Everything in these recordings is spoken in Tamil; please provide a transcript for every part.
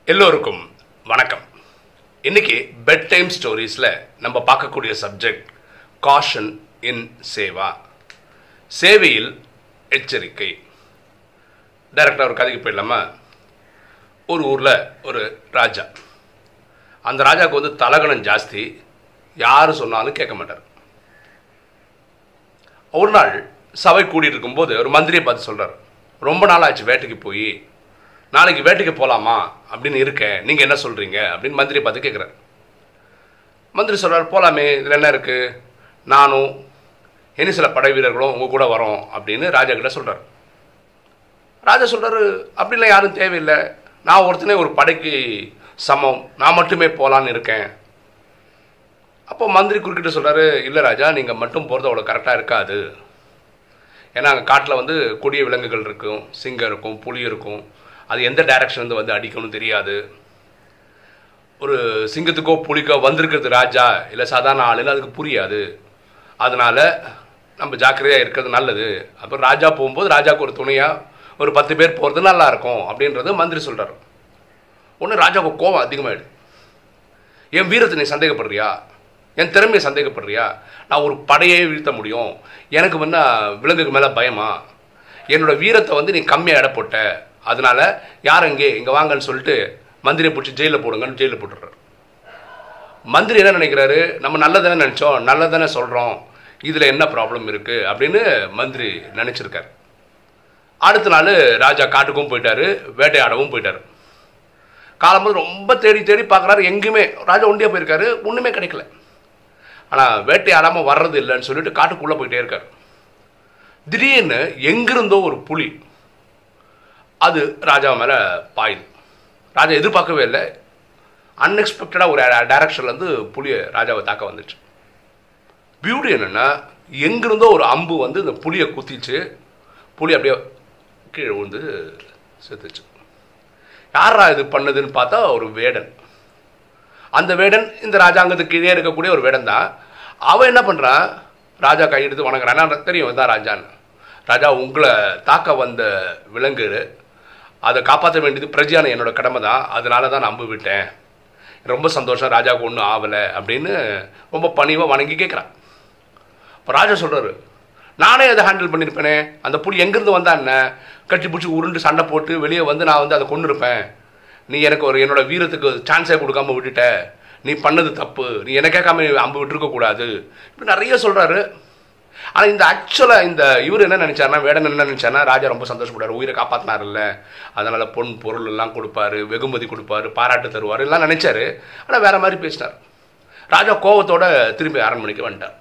எல்லோருக்கும் வணக்கம் இன்னைக்கு பெட் டைம் ஸ்டோரிஸில் நம்ம பார்க்கக்கூடிய சப்ஜெக்ட் காஷன் இன் சேவா சேவையில் எச்சரிக்கை டைரக்டாக ஒரு கதைக்கு போயிடலாமா ஒரு ஊரில் ஒரு ராஜா அந்த ராஜாவுக்கு வந்து தலகணம் ஜாஸ்தி யார் சொன்னாலும் கேட்க மாட்டார் ஒரு நாள் சபை கூடிட்டு இருக்கும்போது ஒரு மந்திரியை பார்த்து சொல்றார் ரொம்ப நாள் ஆச்சு வேட்டைக்கு போய் நாளைக்கு வேட்டைக்கு போகலாமா அப்படின்னு இருக்கேன் நீங்கள் என்ன சொல்கிறீங்க அப்படின்னு மந்திரியை பார்த்து கேட்குறாரு மந்திரி சொல்றார் போகலாமே இதில் என்ன இருக்குது நானும் இனி சில படை வீரர்களும் உங்கள் கூட வரோம் அப்படின்னு ராஜா கிட்ட சொல்கிறார் ராஜா சொல்கிறாரு அப்படிலாம் யாரும் தேவையில்லை நான் ஒருத்தனே ஒரு படைக்கு சமம் நான் மட்டுமே போகலான்னு இருக்கேன் அப்போ மந்திரி குறுக்கிட்டு சொல்கிறாரு இல்லை ராஜா நீங்கள் மட்டும் போகிறது அவ்வளோ கரெக்டாக இருக்காது ஏன்னா அங்கே காட்டில் வந்து கொடிய விலங்குகள் இருக்கும் சிங்கம் இருக்கும் புலி இருக்கும் அது எந்த டைரக்ஷன்லேருந்து வந்து அடிக்கணும்னு தெரியாது ஒரு சிங்கத்துக்கோ புலிக்கோ வந்திருக்கிறது ராஜா இல்லை சாதாரண ஆளுன்னு அதுக்கு புரியாது அதனால நம்ம ஜாக்கிரதையாக இருக்கிறது நல்லது அப்புறம் ராஜா போகும்போது ராஜாவுக்கு ஒரு துணையாக ஒரு பத்து பேர் போகிறது நல்லா இருக்கும் அப்படின்றது மந்திரி சொல்கிறார் ஒன்று ராஜாவுக்கு கோவம் அதிகமாகிடுது என் வீரத்தை நீ சந்தேகப்படுறியா என் திறமையை சந்தேகப்படுறியா நான் ஒரு படையே வீழ்த்த முடியும் எனக்கு வந்து விலங்குக்கு மேலே பயமா என்னோட வீரத்தை வந்து நீ கம்மியாக எடை போட்ட அதனால யார் இங்கே இங்கே வாங்கன்னு சொல்லிட்டு மந்திரியை பிடிச்சி ஜெயிலில் போடுங்கன்னு ஜெயிலில் போட்டுடுறாரு மந்திரி என்ன நினைக்கிறாரு நம்ம நல்லதானே நினச்சோம் நல்லதானே சொல்கிறோம் இதில் என்ன ப்ராப்ளம் இருக்குது அப்படின்னு மந்திரி நினச்சிருக்காரு அடுத்த நாள் ராஜா காட்டுக்கும் போயிட்டாரு வேட்டையாடவும் போயிட்டாரு காலம்போது ரொம்ப தேடி தேடி பார்க்குறாரு எங்கேயுமே ராஜா ஒண்டியாக போயிருக்காரு ஒன்றுமே கிடைக்கல ஆனால் வேட்டையாடாமல் வர்றது இல்லைன்னு சொல்லிட்டு காட்டுக்குள்ளே போயிட்டே இருக்கார் திடீர்னு எங்கிருந்தோ ஒரு புலி அது ராஜா மேலே பாயுது ராஜா எதிர்பார்க்கவே இல்லை அன்எக்ஸ்பெக்டடாக ஒரு டைரக்ஷன்லேருந்து புலியை ராஜாவை தாக்க வந்துச்சு பியூட்டி என்னென்னா எங்கிருந்தோ ஒரு அம்பு வந்து இந்த புலியை குத்திச்சு புலி அப்படியே கீழே விழுந்து செத்துச்சு யாரா இது பண்ணதுன்னு பார்த்தா ஒரு வேடன் அந்த வேடன் இந்த ராஜாங்கத்துக்கு கீழே இருக்கக்கூடிய ஒரு வேடன் தான் அவன் என்ன பண்ணுறான் ராஜா கையெடுத்து வணங்குறான் ஏன்னா தெரியும் இதான் ராஜான்னு ராஜா உங்களை தாக்க வந்த விலங்கு அதை காப்பாற்ற வேண்டியது பிரஜையான என்னோட கடமை தான் அதனால தான் நான் நம்ப விட்டேன் ரொம்ப சந்தோஷம் ராஜாவுக்கு ஒன்றும் ஆகலை அப்படின்னு ரொம்ப பணிவாக வணங்கி கேட்குறான் இப்போ ராஜா சொல்கிறாரு நானே அதை ஹேண்டில் பண்ணியிருப்பேனே அந்த புலி எங்கேருந்து வந்தா என்ன கட்டி பிடிச்சி உருண்டு சண்டை போட்டு வெளியே வந்து நான் வந்து அதை கொண்டு இருப்பேன் நீ எனக்கு ஒரு என்னோட வீரத்துக்கு சான்ஸே கொடுக்காம விட்டுட்ட நீ பண்ணது தப்பு நீ என்ன கேட்காம அம்பு விட்டுருக்க கூடாது இப்படி நிறைய சொல்கிறாரு ஆனால் இந்த ஆக்சுவலாக இந்த இவர் என்ன நினச்சாருன்னா வேடன் என்ன நினச்சாருன்னா ராஜா ரொம்ப சந்தோஷப்படுறாரு உயிரை காப்பாற்றினார்ல அதனால் பொன் பொருள் எல்லாம் கொடுப்பாரு வெகுமதி கொடுப்பாரு பாராட்டு தருவார் எல்லாம் நினச்சாரு ஆனால் வேற மாதிரி பேசினார் ராஜா கோவத்தோட திரும்பி அரண்மனைக்கு வந்துட்டார்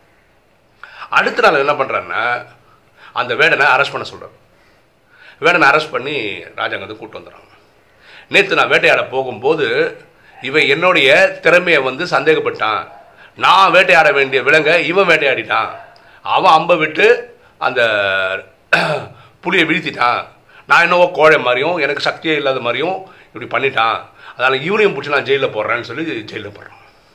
அடுத்த நாள் என்ன பண்ணுறாருன்னா அந்த வேடனை அரெஸ்ட் பண்ண சொல்கிறார் வேடனை அரெஸ்ட் பண்ணி ராஜாங்கத்துக்கு கூட்டு வந்துடுறாங்க நேற்று நான் வேட்டையாட போகும்போது இவன் என்னுடைய திறமையை வந்து சந்தேகப்பட்டான் நான் வேட்டையாட வேண்டிய விலங்கை இவன் வேட்டையாடிட்டான் அவன் அம்பை விட்டு அந்த புளியை வீழ்த்திட்டான் நான் என்னவோ கோழை மாதிரியும் எனக்கு சக்தியே இல்லாத மாதிரியும் இப்படி பண்ணிட்டான் அதனால் இவனையும் பிடிச்சி நான் ஜெயிலில் போடுறேன்னு சொல்லி ஜெயிலில் போடுறான்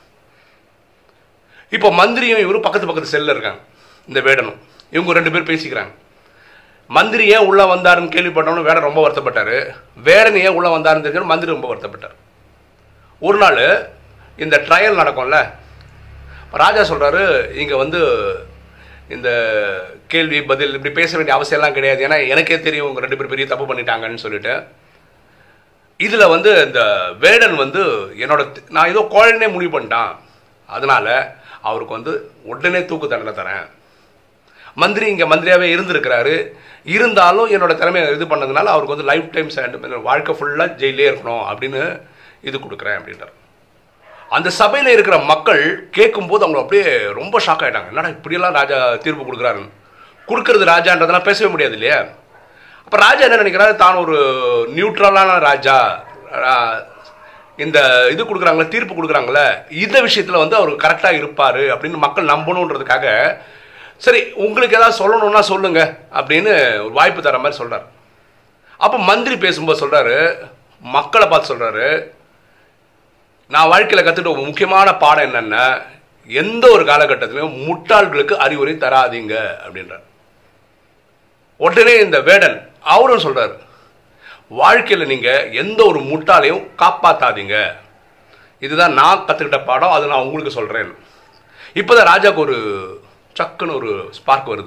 இப்போ மந்திரியும் இவரும் பக்கத்து பக்கத்து செல்லில் இருக்காங்க இந்த வேடனும் இவங்க ரெண்டு பேர் பேசிக்கிறாங்க மந்திரி ஏன் உள்ளே வந்தாருன்னு கேள்விப்பட்டவனு வேடன் ரொம்ப வருத்தப்பட்டார் வேடன் ஏன் உள்ளே வந்தாருன்னு தெரிஞ்சவனு மந்திரி ரொம்ப வருத்தப்பட்டார் ஒரு நாள் இந்த ட்ரையல் நடக்கும்ல ராஜா சொல்கிறாரு இங்கே வந்து இந்த கேள்வி பதில் இப்படி பேச வேண்டிய அவசியம்லாம் கிடையாது ஏன்னா எனக்கே தெரியும் உங்கள் ரெண்டு பேர் பெரிய தப்பு பண்ணிட்டாங்கன்னு சொல்லிட்டு இதில் வந்து இந்த வேடன் வந்து என்னோட நான் ஏதோ கோழனே முடிவு பண்ணிட்டான் அதனால் அவருக்கு வந்து உடனே தூக்கு தண்டனை தரேன் மந்திரி இங்கே மந்திரியாகவே இருந்திருக்கிறாரு இருந்தாலும் என்னோட திறமையை இது பண்ணதுனால அவருக்கு வந்து லைஃப் டைம் வாழ்க்கை ஃபுல்லாக ஜெயிலே இருக்கணும் அப்படின்னு இது கொடுக்குறேன் அப்படின்றார் அந்த சபையில் இருக்கிற மக்கள் கேட்கும்போது அவங்க அப்படியே ரொம்ப ஷாக் ஆகிட்டாங்க என்னடா இப்படியெல்லாம் ராஜா தீர்ப்பு கொடுக்குறாருன்னு கொடுக்கறது ராஜான்றதெல்லாம் பேசவே முடியாது இல்லையா அப்போ ராஜா என்ன நினைக்கிறாரு தான் ஒரு நியூட்ரலான ராஜா இந்த இது கொடுக்குறாங்களே தீர்ப்பு கொடுக்குறாங்களே இந்த விஷயத்தில் வந்து அவர் கரெக்டாக இருப்பார் அப்படின்னு மக்கள் நம்பணுன்றதுக்காக சரி உங்களுக்கு ஏதாவது சொல்லணும்னா சொல்லுங்க அப்படின்னு ஒரு வாய்ப்பு தர மாதிரி சொல்கிறார் அப்போ மந்திரி பேசும்போது சொல்கிறாரு மக்களை பார்த்து சொல்கிறாரு நான் வாழ்க்கையில் கற்றுக்கிட்ட ஒரு முக்கியமான பாடம் என்னென்னா எந்த ஒரு காலகட்டத்திலையும் முட்டாள்களுக்கு அறிவுரை தராதீங்க அப்படின்றார் உடனே இந்த வேடன் அவரும் சொல்றாரு வாழ்க்கையில் நீங்கள் எந்த ஒரு முட்டாளையும் காப்பாற்றாதீங்க இதுதான் நான் கற்றுக்கிட்ட பாடம் அது நான் உங்களுக்கு சொல்கிறேன் இப்போ தான் ராஜாவுக்கு ஒரு சக்குன்னு ஒரு ஸ்பார்க் வருது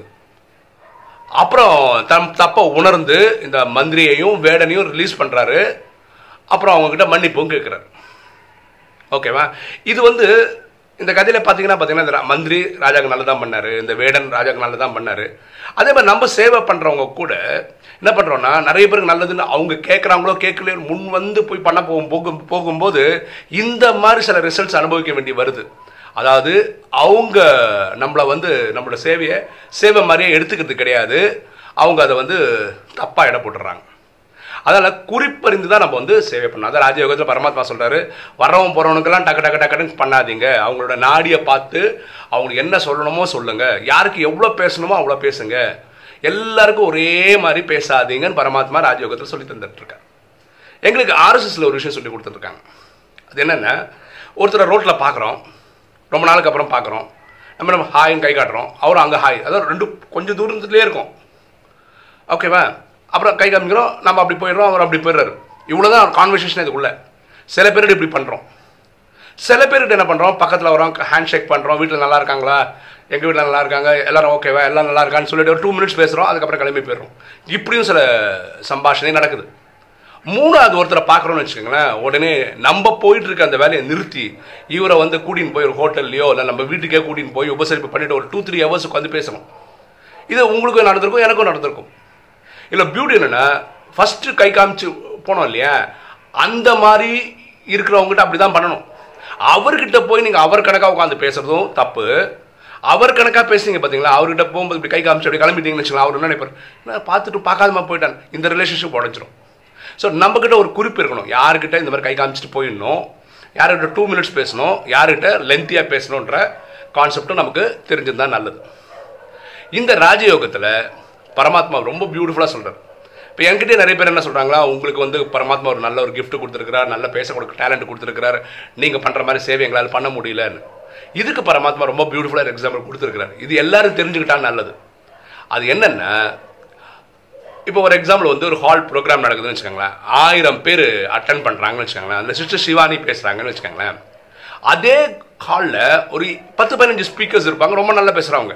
அப்புறம் தம் தப்பை உணர்ந்து இந்த மந்திரியையும் வேடனையும் ரிலீஸ் பண்ணுறாரு அப்புறம் அவங்கக்கிட்ட மன்னிப்பும் கேட்குறாரு ஓகேவா இது வந்து இந்த கதையில் பார்த்தீங்கன்னா பார்த்தீங்கன்னா இந்த ரா- மந்திரி ராஜாக்கு நல்லதான் பண்ணாரு இந்த வேடன் ராஜாக்கு நல்லதான் பண்ணாரு அதே மாதிரி நம்ம சேவை பண்ணுறவங்க கூட என்ன பண்ணுறோம்னா நிறைய பேருக்கு நல்லதுன்னு அவங்க கேட்குறாங்களோ கேட்கலையோ முன் வந்து போய் பண்ண போகும் போகும் போகும்போது இந்த மாதிரி சில ரிசல்ட்ஸ் அனுபவிக்க வேண்டி வருது அதாவது அவங்க நம்மளை வந்து நம்மளோட சேவையை சேவை மாதிரியே எடுத்துக்கிறது கிடையாது அவங்க அதை வந்து தப்பாக இட போட்டுடுறாங்க அதனால் குறிப்பறிந்து தான் நம்ம வந்து சேவை பண்ணணும் அதான் ராஜயோகத்தில் பரமாத்மா சொல்றாரு வரவன் போகிறவனுக்கெல்லாம் டக்கு டக்கு டக்குன்னு பண்ணாதீங்க அவங்களோட நாடியை பார்த்து அவங்களுக்கு என்ன சொல்லணுமோ சொல்லுங்க யாருக்கு எவ்வளோ பேசணுமோ அவ்வளோ பேசுங்க எல்லாருக்கும் ஒரே மாதிரி பேசாதீங்கன்னு பரமாத்மா ராஜயோகத்தில் சொல்லி தந்துட்டு இருக்காரு எங்களுக்கு ஆர்எஸ்எஸ்ல ஒரு விஷயம் சொல்லி கொடுத்துருக்காங்க அது என்னென்ன ஒருத்தரை ரோட்டில் பார்க்குறோம் ரொம்ப நாளுக்கு அப்புறம் பார்க்குறோம் நம்ம நம்ம ஹாய்னு கை காட்டுறோம் அவரும் அங்கே ஹாய் அதாவது ரெண்டு கொஞ்சம் தூரத்துலேயே இருக்கும் ஓகேவா அப்புறம் கை காமிக்கிறோம் நம்ம அப்படி போயிடுறோம் அவர் அப்படி போயிடுறாரு இவ்வளோதான் கான்வர்சேஷன் இதுக்குள்ள சில பேர் இப்படி பண்ணுறோம் சில பேர்கிட்ட என்ன பண்ணுறோம் பக்கத்தில் வரோம் ஹேண்ட் ஷேக் பண்ணுறோம் வீட்டில் நல்லா இருக்காங்களா எங்கள் வீட்டில் நல்லா இருக்காங்க எல்லாரும் ஓகேவா எல்லாம் நல்லா இருக்கான்னு சொல்லிட்டு ஒரு டூ மினிட்ஸ் பேசுகிறோம் அதுக்கப்புறம் கிளம்பி போயிடுறோம் இப்படியும் சில சம்பாஷணை நடக்குது மூணாவது ஒருத்தரை பார்க்குறோன்னு வச்சுக்கோங்களேன் உடனே நம்ம போயிட்டு இருக்க அந்த வேலையை நிறுத்தி இவரை வந்து கூட்டின்னு போய் ஒரு ஹோட்டல்லையோ இல்லை நம்ம வீட்டுக்கே கூட்டின்னு போய் உபசரிப்பு பண்ணிட்டு ஒரு டூ த்ரீ ஹவர்ஸ் உட்காந்து பேசணும் இது உங்களுக்கும் நடந்திருக்கும் எனக்கும் நடந்திருக்கும் இல்லை பியூட்டி என்னன்னா ஃபர்ஸ்ட் கை காமிச்சு போனோம் இல்லையா அந்த மாதிரி இருக்கிறவங்ககிட்ட அப்படி தான் பண்ணணும் அவர்கிட்ட போய் நீங்கள் அவர் கணக்காக உட்காந்து பேசுறதும் தப்பு அவர் கணக்காக பேசுனீங்க பார்த்தீங்களா அவர்கிட்ட போகும்போது இப்படி கை காமிச்சு அப்படி கிளம்பிட்டீங்கன்னு வச்சுக்கலாம் அவர் என்ன நினைப்பார் நான் பார்த்துட்டு பார்க்காதமா போயிட்டான் இந்த ரிலேஷன்ஷிப் உடஞ்சிரும் ஸோ நம்மக்கிட்ட ஒரு குறிப்பு இருக்கணும் யாருக்கிட்ட இந்த மாதிரி கை காமிச்சிட்டு போயிடணும் யார்கிட்ட டூ மினிட்ஸ் பேசணும் யார்கிட்ட லென்த்தியாக பேசணுன்ற கான்செப்டும் நமக்கு தெரிஞ்சிருந்தா நல்லது இந்த ராஜயோகத்தில் பரமாத்மா ரொம்ப பியூட்டிஃபுல்லாக சொல்கிறார் இப்போ என்கிட்ட நிறைய பேர் என்ன சொல்கிறாங்களா உங்களுக்கு வந்து பரமாத்மா ஒரு நல்ல ஒரு gift கொடுத்துருக்கிறார் நல்ல பேச கொடுக்க டேலண்ட் கொடுத்துருக்கிறார் நீங்கள் பண்ணுற மாதிரி சேவை எங்களால் பண்ண முடியலன்னு இதுக்கு பரமாத்மா ரொம்ப பியூட்டிஃபுல்லாக எக்ஸாம்பிள் கொடுத்துருக்கிறார் இது எல்லாரும் தெரிஞ்சுக்கிட்டா நல்லது அது என்னென்னா இப்போ ஒரு எக்ஸாம்பிள் வந்து ஒரு ஹால் ப்ரோக்ராம் நடக்குதுன்னு வச்சுக்கோங்களேன் ஆயிரம் பேர் அட்டன் பண்ணுறாங்கன்னு வச்சுக்கோங்களேன் அந்த சிஸ்டர் சிவானி பேசுகிறாங்கன்னு வச்சுக்கோங்களேன் அதே ஹாலில் ஒரு பத்து பதினஞ்சு ஸ்பீக்கர்ஸ் இருப்பாங்க ரொம்ப நல்லா பேசுகிறவங்க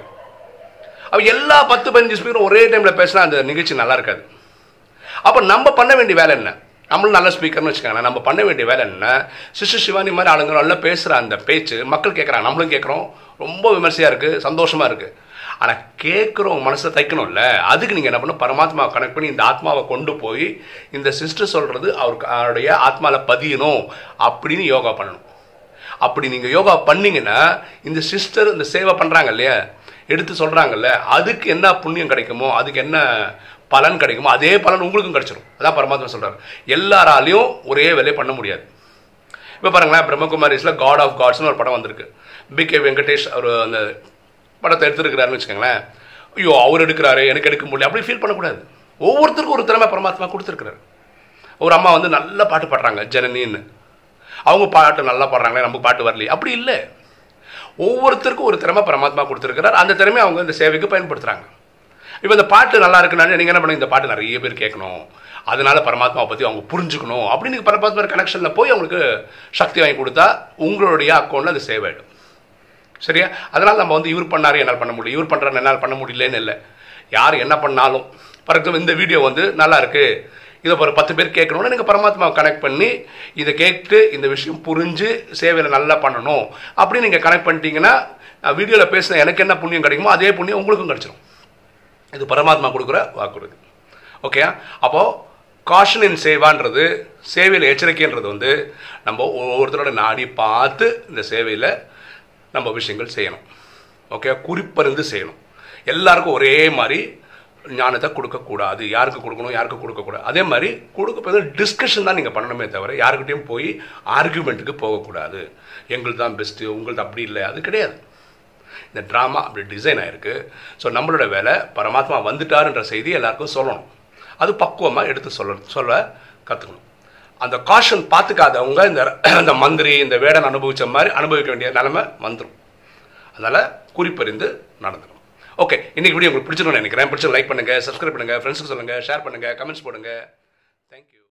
அவ எல்லா பத்து பதினஞ்சு ஸ்பீக்கரும் ஒரே டைமில் பேசினா அந்த நிகழ்ச்சி நல்லா இருக்காது அப்போ நம்ம பண்ண வேண்டிய வேலை என்ன நம்மளும் நல்ல ஸ்பீக்கர்னு வச்சுக்கோங்களேன் நம்ம பண்ண வேண்டிய வேலை என்ன சிஸ்டர் சிவானி மாதிரி ஆளுங்க நல்லா பேசுகிற அந்த பேச்சு மக்கள் கேட்குறாங்க நம்மளும் கேட்குறோம் ரொம்ப விமர்சையாக இருக்குது சந்தோஷமாக இருக்குது ஆனால் கேட்குறவங்க மனசை தைக்கணும்ல அதுக்கு நீங்கள் என்ன பண்ணணும் பரமாத்மாவை கனெக்ட் பண்ணி இந்த ஆத்மாவை கொண்டு போய் இந்த சிஸ்டர் சொல்கிறது அவருக்கு அவருடைய ஆத்மாவில் பதியணும் அப்படின்னு யோகா பண்ணணும் அப்படி நீங்கள் யோகா பண்ணீங்கன்னா இந்த சிஸ்டர் இந்த சேவை பண்ணுறாங்க இல்லையா எடுத்து சொல்கிறாங்கல்ல அதுக்கு என்ன புண்ணியம் கிடைக்குமோ அதுக்கு என்ன பலன் கிடைக்குமோ அதே பலன் உங்களுக்கும் கிடைச்சிடும் அதான் பரமாத்மா சொல்கிறார் எல்லாராலையும் ஒரே வேலையை பண்ண முடியாது இப்போ பாருங்களேன் பிரம்மகுமாரிஸில் காட் ஆஃப் காட்ஸ்னு ஒரு படம் வந்திருக்கு பி கே வெங்கடேஷ் அவர் அந்த படத்தை எடுத்துருக்கிறாருன்னு வச்சுக்கோங்களேன் ஐயோ அவர் எடுக்கிறாரு எனக்கு எடுக்க முடியல அப்படி ஃபீல் பண்ணக்கூடாது ஒவ்வொருத்தருக்கும் ஒரு திறமை பரமாத்மா கொடுத்துருக்கிறாரு ஒரு அம்மா வந்து நல்ல பாட்டு பாடுறாங்க ஜனனின்னு அவங்க பாட்டு நல்லா பாடுறாங்களே நமக்கு பாட்டு வரலையே அப்படி இல்லை ஒவ்வொருத்தருக்கும் ஒரு திறமை பரமாத்மா கொடுத்துருக்கிறார் அந்த திறமையை அவங்க இந்த சேவைக்கு பயன்படுத்துகிறாங்க இப்போ இந்த பாட்டு நல்லா இருக்குனாலே நீங்கள் என்ன பண்ணுங்க இந்த பாட்டு நிறைய பேர் கேட்கணும் அதனால பரமாத்மாவை பற்றி அவங்க புரிஞ்சுக்கணும் அப்படின்னு நீங்க பரமாத்மா கனெக்ஷனில் போய் அவங்களுக்கு சக்தி வாங்கி கொடுத்தா உங்களுடைய அக்கௌண்ட்டில் அது சேவ் ஆகிடும் சரியா அதனால் நம்ம வந்து இவர் பண்ணாரு என்னால் பண்ண முடியல இவர் பண்ணுறாரு என்னால் பண்ண முடியலன்னு இல்லை யார் என்ன பண்ணாலும் ஃபார் எக்ஸாம்பிள் இந்த வீடியோ வந்து நல்லா இருக்கு இதை ஒரு பத்து பேர் கேட்கணும்னு நீங்கள் பரமாத்மாவை கனெக்ட் பண்ணி இதை கேட்டு இந்த விஷயம் புரிஞ்சு சேவையில் நல்லா பண்ணணும் அப்படின்னு நீங்கள் கனெக்ட் பண்ணிட்டீங்கன்னா வீடியோவில் பேசின எனக்கு என்ன புண்ணியம் கிடைக்குமோ அதே புண்ணியம் உங்களுக்கும் கிடைச்சிரும் இது பரமாத்மா கொடுக்குற வாக்குறுதி ஓகே அப்போது காஷன் இன் சேவான்றது சேவையில் எச்சரிக்கைன்றது வந்து நம்ம ஒவ்வொருத்தரோட நாடி பார்த்து இந்த சேவையில் நம்ம விஷயங்கள் செய்யணும் ஓகே குறிப்பறிந்து செய்யணும் எல்லாருக்கும் ஒரே மாதிரி ஞானத்தை கொடுக்கக்கூடாது யாருக்கு கொடுக்கணும் யாருக்கு கொடுக்கக்கூடாது அதே மாதிரி கொடுக்க போது டிஸ்கஷன் தான் நீங்கள் பண்ணணுமே தவிர யாருக்கிட்டையும் போய் ஆர்குமெண்ட்டுக்கு போகக்கூடாது எங்களுக்கு தான் பெஸ்ட்டு உங்களுக்கு அப்படி இல்லை அது கிடையாது இந்த ட்ராமா அப்படி டிசைன் ஆயிருக்கு ஸோ நம்மளோட வேலை பரமாத்மா வந்துட்டாருன்ற செய்தி எல்லாருக்கும் சொல்லணும் அது பக்குவமாக எடுத்து சொல்ல சொல்ல கற்றுக்கணும் அந்த காஷன் பார்த்துக்காதவங்க இந்த இந்த மந்திரி இந்த வேடன் அனுபவித்த மாதிரி அனுபவிக்க வேண்டிய நிலைமை வந்துடும் அதனால் குறிப்பறிந்து நடந்துடும் ஓகே இன்னைக்கு வீடியோ உங்களுக்கு பிடிச்சிருன்னு நினைக்கிறேன் பிடிச்சி லைக் பண்ணுங்கள் சப்ஸ்கிரைப் பண்ணுங்கள் ஃப்ரெண்ட்ஸுக்கு சொல்லுங்கள் ஷேர் பண்ணுங்கள் கமெண்ட்ஸ் போடுங்க